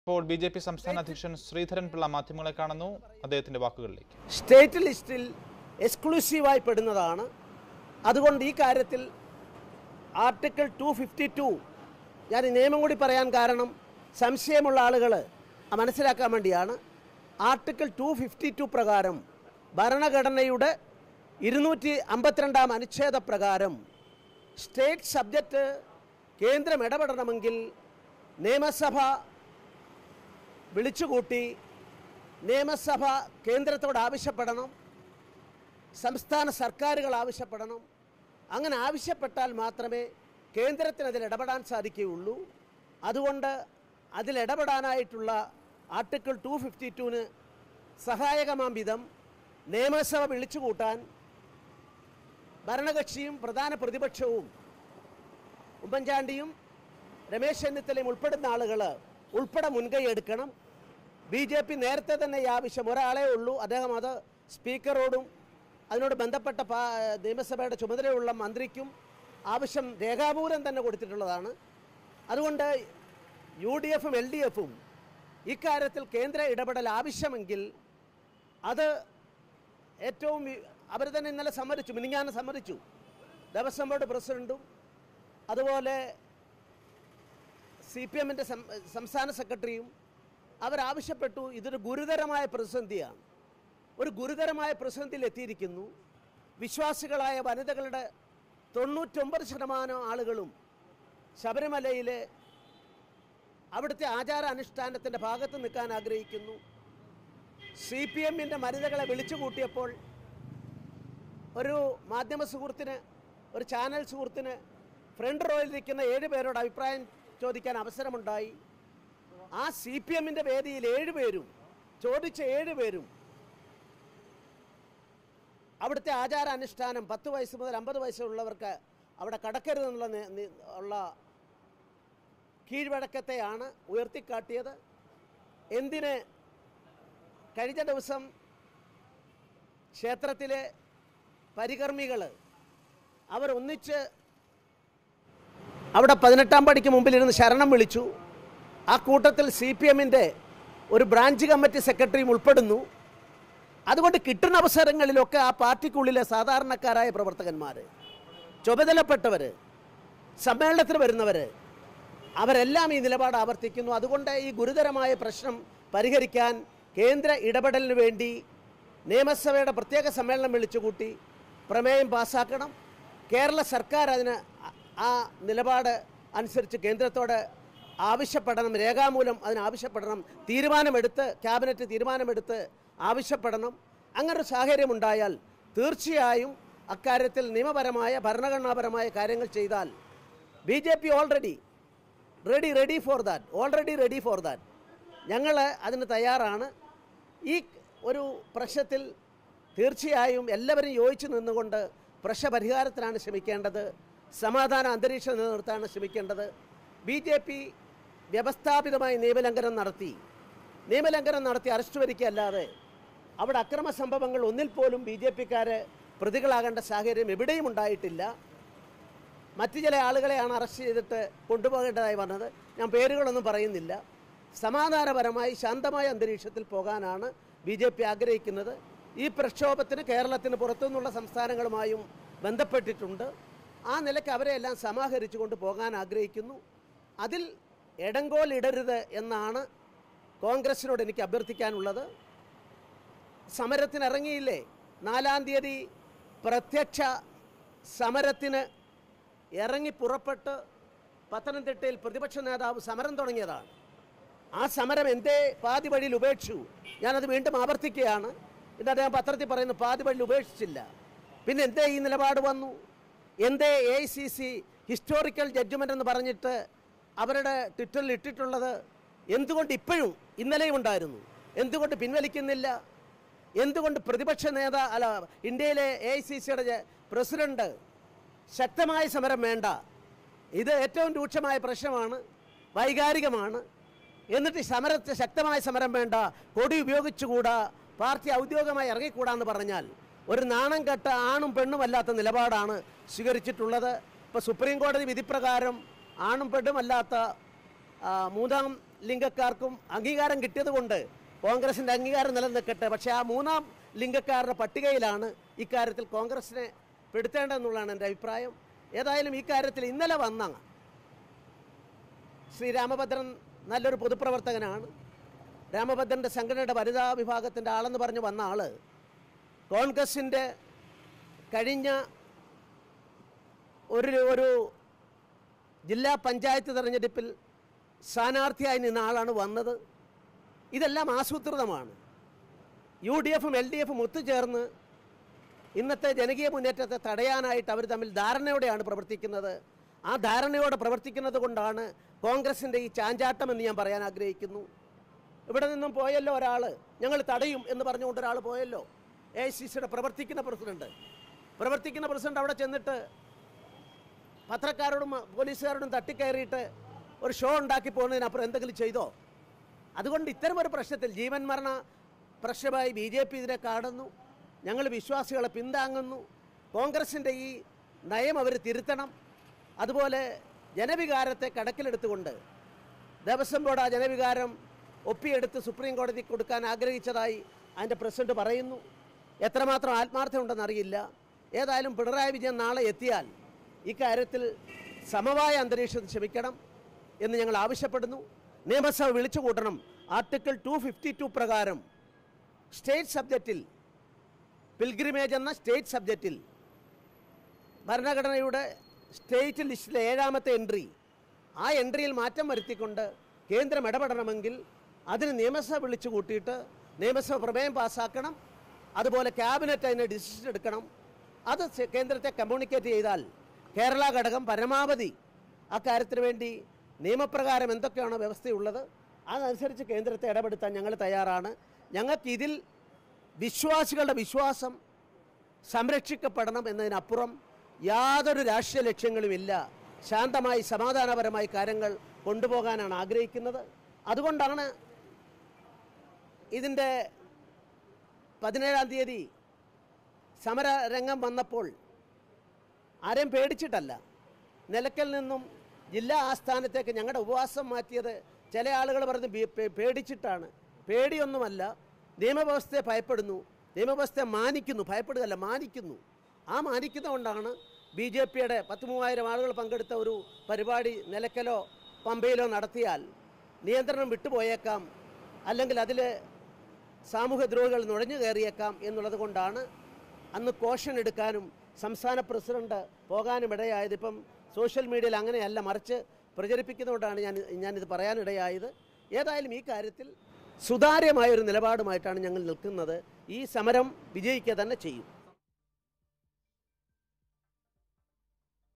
ഇപ്പോൾ B J P സംസ്ഥാന അധ്യക്ഷൻ ശ്രീധരൻ പിള്ള മാധ്യമങ്ങളെ കാണുന്നു അദ്ദേഹത്തിന്റെ വാക്കുകളിലേക്ക് സ്റ്റേറ്റ് ലിസ്റ്റിൽ എക്സ്ക്ലൂസീവായി പെടുന്നതാണ് അതുകൊണ്ട് ഈ കാര്യത്തിൽ ആർട്ടിക്കിൾ ടു ഫിഫ്റ്റി ടു ഞാൻ ഈ നിയമം കൂടി പറയാൻ കാരണം സംശയമുള്ള ആളുകൾ മനസ്സിലാക്കാൻ വേണ്ടിയാണ് ആർട്ടിക്കിൾ ടു ഫിഫ്റ്റി ടു പ്രകാരം ഭരണഘടനയുടെ ഇരുന്നൂറ്റി അമ്പത്തിരണ്ടാം അനുച്ഛേദ പ്രകാരം സ്റ്റേറ്റ് സബ്ജക്റ്റ് കേന്ദ്രം ഇടപെടണമെങ്കിൽ നിയമസഭ വിളിച്ചുകൂട്ടി നിയമസഭ കേന്ദ്രത്തോട് ആവശ്യപ്പെടണം സംസ്ഥാന സർക്കാരുകൾ ആവശ്യപ്പെടണം അങ്ങനെ ആവശ്യപ്പെട്ടാൽ മാത്രമേ കേന്ദ്രത്തിന് അതിൽ ഇടപെടാൻ സാധിക്കുകയുള്ളൂ അതുകൊണ്ട് അതിൽ ഇടപെടാനായിട്ടുള്ള ആർട്ടിക്കിൾ ടു ഫിഫ്റ്റി ടുവിന് സഹായകമാം വിധം നിയമസഭ വിളിച്ചുകൂട്ടാൻ ഭരണകക്ഷിയും പ്രധാന പ്രതിപക്ഷവും ഉമ്മൻചാണ്ടിയും രമേശ് ചെന്നിത്തലയും ഉൾപ്പെടുന്ന ആളുകൾ ഉൾപ്പെടെ മുൻകൈ എടുക്കണം ബി ജെ പി നേരത്തെ തന്നെ ഈ ആവശ്യം ഒരാളേ ഉള്ളൂ അദ്ദേഹം അത് സ്പീക്കറോടും അതിനോട് ബന്ധപ്പെട്ട പാ- നിയമസഭയുടെ ചുമതലയുള്ള മന്ത്രിക്കും ആവശ്യം രേഖാപൂരം തന്നെ കൊടുത്തിട്ടുള്ളതാണ് അതുകൊണ്ട് യു ഡി എഫും എൽ ഡി എഫും ഇക്കാര്യത്തിൽ കേന്ദ്ര ഇടപെടൽ ആവശ്യമെങ്കിൽ അത് ഏറ്റവും അവർ തന്നെ ഇന്നലെ സമ്മതിച്ചു മിനിങ്ങാന്ന് സമ്മതിച്ചു ദേവസ്വം ബോർഡ് പ്രസിഡന്റും അതുപോലെ സി പി എമ്മിൻ്റെ സംസ്ഥാന സെക്രട്ടറിയും അവരാവശ്യപ്പെട്ടു ഇതൊരു ഗുരുതരമായ പ്രതിസന്ധിയാണ് ഒരു ഗുരുതരമായ പ്രതിസന്ധിയിൽ എത്തിയിരിക്കുന്നു വിശ്വാസികളായ വനിതകളുടെ തൊണ്ണൂറ്റൊമ്പത് ശതമാനം ആളുകളും ശബരിമലയിലെ അവിടുത്തെ ആചാര അനുഷ്ഠാനത്തിൻ്റെ ഭാഗത്ത് നിൽക്കാൻ ആഗ്രഹിക്കുന്നു സി പി എമ്മിൻ്റെ വനിതകളെ വിളിച്ചു കൂട്ടിയപ്പോൾ ഒരു മാധ്യമ സുഹൃത്തിന് ഒരു ചാനൽ സുഹൃത്തിന് ഫ്രണ്ട് റോയിലിരിക്കുന്ന ഏഴ് പേരോട് അഭിപ്രായം ചോദിക്കാൻ അവസരമുണ്ടായി ആ സി പി എമ്മിൻ്റെ വേദിയിൽ ഏഴ് പേരും ചോദിച്ച ഏഴ് പേരും അവിടുത്തെ ആചാര അനുഷ്ഠാനം പത്ത് വയസ്സ് മുതൽ അമ്പത് വയസ്സുള്ളവർക്ക് അവിടെ കടക്കരുതെന്നുള്ള നി- നി- ഉള്ള കീഴ്വഴക്കത്തെയാണ് ഉയർത്തിക്കാട്ടിയത് എന്തിന് കഴിഞ്ഞ ദിവസം ക്ഷേത്രത്തിലെ പരികർമ്മികൾ അവർ ഒന്നിച്ച് അവിടെ പതിനെട്ടാം പടിക്ക് മുമ്പിലിരുന്ന് ശരണം വിളിച്ചു ആ കൂട്ടത്തിൽ സി പി എമ്മിൻ്റെ ഒരു ബ്രാഞ്ച് കമ്മിറ്റി സെക്രട്ടറിയും ഉൾപ്പെടുന്നു അതുകൊണ്ട് കിട്ടുന്ന അവസരങ്ങളിലൊക്കെ ആ പാർട്ടിക്കുള്ളിലെ സാധാരണക്കാരായ പ്രവർത്തകന്മാർ ചുമതലപ്പെട്ടവർ സമ്മേളനത്തിന് വരുന്നവർ അവരെല്ലാം ഈ നിലപാട് ആവർത്തിക്കുന്നു അതുകൊണ്ട് ഈ ഗുരുതരമായ പ്രശ്നം പരിഹരിക്കാൻ കേന്ദ്ര ഇടപെടലിന് വേണ്ടി നിയമസഭയുടെ പ്രത്യേക സമ്മേളനം വിളിച്ചുകൂട്ടി പ്രമേയം പാസ്സാക്കണം കേരള സർക്കാർ അതിന് ആ- ആ നിലപാട് അനുസരിച്ച് കേന്ദ്രത്തോട് ആവശ്യപ്പെടണം രേഖാമൂലം അതിന് ആവശ്യപ്പെടണം തീരുമാനമെടുത്ത് ക്യാബിനറ്റ് തീരുമാനമെടുത്ത് ആവശ്യപ്പെടണം അങ്ങനൊരു സാഹചര്യം ഉണ്ടായാൽ തീർച്ചയായും അക്കാര്യത്തിൽ നിയമപരമായ ഭരണഘടനാപരമായ കാര്യങ്ങൾ ചെയ്താൽ B J P already ready ready for that already ready for that ഞങ്ങൾ അതിന് തയ്യാറാണ് ഈ ഒരു പ്രശ്നത്തിൽ തീർച്ചയായും എല്ലാവരും യോജിച്ച് നിന്നുകൊണ്ട് പ്രശ്ന പരിഹാരത്തിനാണ് ശ്രമിക്കേണ്ടത് സമാധാന അന്തരീക്ഷം നിലനിർത്താനാണ് ശ്രമിക്കേണ്ടത് ബി ജെ പി വ്യവസ്ഥാപിതമായി നിയമലംഘനം നടത്തി നിയമലംഘനം നടത്തി അറസ്റ്റ് വരികയല്ലാതെ അവിടെ അക്രമ സംഭവങ്ങൾ ഒന്നിൽ പോലും ബി ജെ പിക്കാര് പ്രതികളാകേണ്ട സാഹചര്യം എവിടെയും ഉണ്ടായിട്ടില്ല മറ്റു ചില ആളുകളെയാണ് അറസ്റ്റ് ചെയ്തിട്ട് കൊണ്ടുപോകേണ്ടതായി വന്നത് ഞാൻ പേരുകളൊന്നും പറയുന്നില്ല സമാധാനപരമായി ശാന്തമായ അന്തരീക്ഷത്തിൽ പോകാനാണ് ബി ജെ പി ആഗ്രഹിക്കുന്നത് ഈ പ്രക്ഷോഭത്തിന് കേരളത്തിന് പുറത്തുനിന്നുള്ള സംസ്ഥാനങ്ങളുമായും ബന്ധപ്പെട്ടിട്ടുണ്ട് ആ നിലയ്ക്ക് അവരെയെല്ലാം സമാഹരിച്ചുകൊണ്ട് പോകാൻ ആഗ്രഹിക്കുന്നു അതിൽ എടങ്കോൽ ഇടരുത് എന്നാണ് കോൺഗ്രസിനോട് എനിക്ക് അഭ്യർത്ഥിക്കാനുള്ളത് സമരത്തിന് ഇറങ്ങിയില്ലേ നാലാം തീയതി പ്രത്യക്ഷ സമരത്തിന് ഇറങ്ങി പുറപ്പെട്ട് പത്തനംതിട്ടയിൽ പ്രതിപക്ഷ നേതാവ് സമരം തുടങ്ങിയതാണ് ആ സമരം എന്തേ പാതി വഴിയിൽ ഉപേക്ഷിച്ചു ഞാനത് വീണ്ടും ആവർത്തിക്കുകയാണ് എന്നിട്ട് അദ്ദേഹം പത്രത്തിൽ പറയുന്നു പാതി വഴിയിൽ ഉപേക്ഷിച്ചില്ല പിന്നെ എന്തേ ഈ നിലപാട് വന്നു എന്തേ A I C C historical judgement എന്ന് പറഞ്ഞിട്ട് അവരുടെ ട്വിറ്ററിൽ ഇട്ടിട്ടുള്ളത് എന്തുകൊണ്ട് ഇപ്പോഴും ഇന്നലെയും ഉണ്ടായിരുന്നു എന്തുകൊണ്ട് പിൻവലിക്കുന്നില്ല എന്തുകൊണ്ട് പ്രതിപക്ഷ നേതാ അല്ല ഇന്ത്യയിലെ എ ഐ സി സിയുടെ പ്രസിഡന്റ് ശക്തമായ സമരം വേണ്ട ഇത് ഏറ്റവും രൂക്ഷമായ പ്രശ്നമാണ് വൈകാരികമാണ് എന്നിട്ട് സമരത്തെ ശക്തമായ സമരം വേണ്ട കൊടി ഉപയോഗിച്ചുകൂടാ പാർട്ടി ഔദ്യോഗികമായി ഇറങ്ങിക്കൂടാന്ന് പറഞ്ഞാൽ ഒരു നാണം കെട്ട ആണും പെണ്ണുമല്ലാത്ത നിലപാടാണ് സ്വീകരിച്ചിട്ടുള്ളത് ഇപ്പോൾ സുപ്രീം കോടതി വിധിപ്രകാരം ആണും പെണ്ണുമല്ലാത്ത ആ, മൂന്നാം ലിംഗക്കാർക്കും അംഗീകാരം കിട്ടിയതുകൊണ്ട് കോൺഗ്രസിൻ്റെ അംഗീകാരം നിലനിൽക്കട്ടെ പക്ഷേ ആ മൂന്നാം ലിംഗക്കാരുടെ പട്ടികയിലാണ് ഇക്കാര്യത്തിൽ കോൺഗ്രസിനെ പെടുത്തേണ്ടതെന്നുള്ളതാണ് എൻ്റെ അഭിപ്രായം ഏതായാലും ഈ കാര്യത്തിൽ ഇന്നലെ വന്ന ശ്രീ രാമഭദ്രൻ നല്ലൊരു പൊതുപ്രവർത്തകനാണ് രാമഭദ്രൻ്റെ സംഘടനയുടെ വനിതാ വിഭാഗത്തിൻ്റെ ആളെന്ന് പറഞ്ഞ് വന്ന ആൾ കോൺഗ്രസിൻ്റെ കഴിഞ്ഞ ഒരു ഒരു ജില്ലാ പഞ്ചായത്ത് തെരഞ്ഞെടുപ്പിൽ സ്ഥാനാർത്ഥിയായി നിന്ന ആളാണ് വന്നത് ഇതെല്ലാം ആസൂത്രിതമാണ് യു ഡി എഫും എൽ ഡി എഫും ഒത്തുചേർന്ന് ഇന്നത്തെ ജനകീയ മുന്നേറ്റത്തെ തടയാനായിട്ട് അവർ തമ്മിൽ ധാരണയോടെയാണ് പ്രവർത്തിക്കുന്നത് ആ ധാരണയോടെ പ്രവർത്തിക്കുന്നത് കൊണ്ടാണ് കോൺഗ്രസിൻ്റെ ഈ ചാഞ്ചാട്ടം എന്ന് ഞാൻ പറയാൻ ആഗ്രഹിക്കുന്നു ഇവിടെ നിന്നും പോയല്ലോ ഒരാൾ ഞങ്ങൾ തടയും എന്ന് പറഞ്ഞുകൊണ്ട് ഒരാൾ പോയല്ലോ എ ഐ സി സിയുടെ പ്രവർത്തിക്കുന്ന പ്രസിഡന്റ് പ്രവർത്തിക്കുന്ന പ്രസിഡന്റ് അവിടെ ചെന്നിട്ട് പത്രക്കാരോടും പോലീസുകാരോടും തട്ടിക്കയറിയിട്ട് ഒരു ഷോ ഉണ്ടാക്കി പോകുന്നതിനപ്പുറം എന്തെങ്കിലും ചെയ്തോ അതുകൊണ്ട് ഇത്തരം ഒരു പ്രശ്നത്തിൽ ജീവൻ മരണ പ്രശ്നമായി ബി ജെ പി ഇതിനെ കാണുന്നു ഞങ്ങൾ വിശ്വാസികളെ പിന്താങ്ങുന്നു കോൺഗ്രസിൻ്റെ ഈ നയം അവർ തിരുത്തണം അതുപോലെ ജനവികാരത്തെ കണക്കിലെടുത്തുകൊണ്ട് ദേവസ്വം ബോർഡ് ആ ജനവികാരം ഒപ്പിയെടുത്ത് സുപ്രീം കോടതി കൊടുക്കാൻ ആഗ്രഹിച്ചതായി അതിൻ്റെ പ്രസിഡന്റ് പറയുന്നു എത്രമാത്രം ആത്മാർത്ഥമുണ്ടെന്ന് അറിയില്ല ഏതായാലും പിണറായി വിജയൻ നാളെ എത്തിയാൽ ഇക്കാര്യത്തിൽ സമവായ അന്തരീക്ഷം ശ്രമിക്കണം എന്ന് ഞങ്ങൾ ആവശ്യപ്പെടുന്നു നിയമസഭ വിളിച്ചു കൂട്ടണം ആർട്ടിക്കിൾ ടു ഫിഫ്റ്റി ടു പ്രകാരം സ്റ്റേറ്റ് സബ്ജക്റ്റിൽ പിൽഗ്രിമേജ് എന്ന സ്റ്റേറ്റ് സബ്ജക്റ്റിൽ ഭരണഘടനയുടെ സ്റ്റേറ്റ് ലിസ്റ്റിലെ ഏഴാമത്തെ എൻട്രി ആ എൻട്രിയിൽ മാറ്റം വരുത്തിക്കൊണ്ട് കേന്ദ്രം ഇടപെടണമെങ്കിൽ അതിന് നിയമസഭ വിളിച്ചു കൂട്ടിയിട്ട് നിയമസഭ പ്രമേയം പാസ്സാക്കണം അതുപോലെ ക്യാബിനറ്റ് അതിന് ഡിസിഷൻ എടുക്കണം അത് സെ- കേന്ദ്രത്തെ കമ്മ്യൂണിക്കേറ്റ് ചെയ്താൽ കേരള ഘടകം പരമാവധി അക്കാര്യത്തിന് വേണ്ടി നിയമപ്രകാരം എന്തൊക്കെയാണോ വ്യവസ്ഥയുള്ളത് അതനുസരിച്ച് കേന്ദ്രത്തെ ഇടപെടുത്താൻ ഞങ്ങൾ തയ്യാറാണ് ഞങ്ങൾക്ക് ഇതിൽ വിശ്വാസികളുടെ വിശ്വാസം സംരക്ഷിക്കപ്പെടണം എന്നതിനപ്പുറം യാതൊരു രാഷ്ട്രീയ ലക്ഷ്യങ്ങളുമില്ല ശാന്തമായി സമാധാനപരമായി കാര്യങ്ങൾ കൊണ്ടുപോകാനാണ് ആഗ്രഹിക്കുന്നത് അതുകൊണ്ടാണ് ഇതിൻ്റെ പതിനേഴാം തീയതി സമരരംഗം വന്നപ്പോൾ ആരെയും പേടിച്ചിട്ടല്ല നിലയ്ക്കൽ നിന്നും ജില്ലാ ആസ്ഥാനത്തേക്ക് ഞങ്ങളുടെ ഉപവാസം മാറ്റിയത് ചില ആളുകൾ പറഞ്ഞ് ബി- പേ- പേടിച്ചിട്ടാണ് പേടിയൊന്നുമല്ല നിയമവ്യവസ്ഥയെ ഭയപ്പെടുന്നു നിയമവ്യവസ്ഥയെ മാനിക്കുന്നു ഭയപ്പെടുകയല്ല മാനിക്കുന്നു ആ മാനിക്കുന്നതുകൊണ്ടാണ് ബി ജെ പിയുടെ പത്ത് മൂവായിരം ആളുകൾ പങ്കെടുത്ത ഒരു പരിപാടി നിലയ്ക്കലോ പമ്പയിലോ നടത്തിയാൽ നിയന്ത്രണം വിട്ടുപോയേക്കാം അല്ലെങ്കിൽ അതിൽ സാമൂഹ്യദ്രോഹികൾ നുഴഞ്ഞു കയറിയേക്കാം എന്നുള്ളത് കൊണ്ടാണ് അന്ന് കോഷൻ എടുക്കാനും സംസ്ഥാന പ്രസിഡന്റ് പോകാനും ഇടയായത് ഇപ്പം സോഷ്യൽ മീഡിയയിൽ അങ്ങനെയല്ല മറിച്ച് പ്രചരിപ്പിക്കുന്നതുകൊണ്ടാണ് ഞാൻ ഞാനിത് പറയാനിടയായത് ഏതായാലും ഈ കാര്യത്തിൽ സുതാര്യമായ ഒരു നിലപാടുമായിട്ടാണ് ഞങ്ങൾ നിൽക്കുന്നത് ഈ സമരം വിജയിക്കുക തന്നെ ചെയ്യും